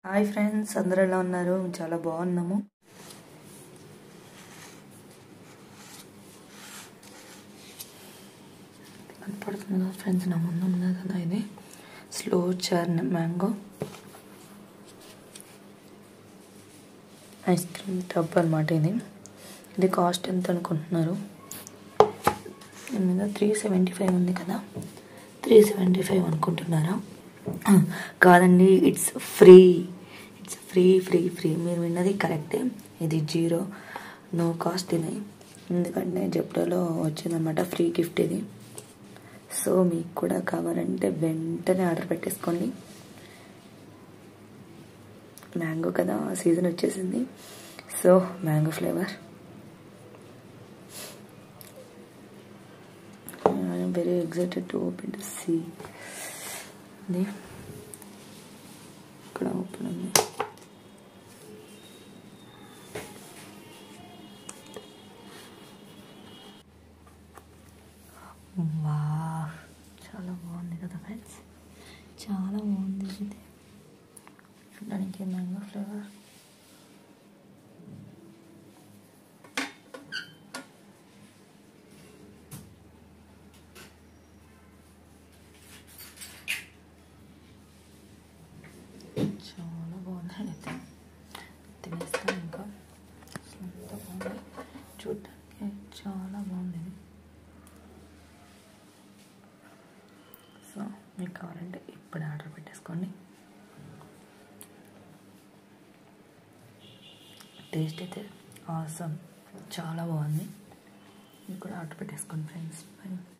hi friends అందరూ ఎలా ఉన్నారు చాలా బాగున్నాము కనపడుతుంది కదా ఫ్రెండ్స్ నా ముందు ఉన్నది కదా ఇది slow churn mango ice cream tub అనమాట ఇది ఇది కాస్ట్ ఎంత అనుకుంటున్నారు దీని మీద త్రీ సెవెంటీ ఫైవ్ ఉంది కదా త్రీ సెవెంటీ ఫైవ్ అనుకుంటున్నారా కాదండి it's free it's free free free మీరు విన్నది కరెక్టే ఇది జీరో నో కాస్ట్ ఇది ఎందుకంటే జెప్టోలో వచ్చిందనమాట ఫ్రీ గిఫ్ట్ ఇది సో మీకు కూడా కావాలంటే వెంటనే ఆర్డర్ పెట్టేసుకోండి మ్యాంగో కదా సీజన్ వచ్చేసింది so mango flavour I'm very excited to open to see ఇది ఇక్కడ ఓపెన్ ఉంది వా చాలా బాగుంది కదా ఫ్రెండ్స్ చాలా బాగుంది ఇది చూడడానికి మ్యాంగో ఫ్లేవర్ చాలా బాగుంది అయితే తినేస్తాను ఇంకా ఎంత బాగుంది చూడడానికి చాలా బాగుంది ఇది సో మీకు కావాలంటే ఇప్పుడే ఆర్డర్ పెట్టేసుకోండి టేస్ట్ అయితే ఆసమ్ చాలా బాగుంది మీకు కూడా ఆర్డర్ పెట్టేసుకోండి ఫ్రెండ్స్ బై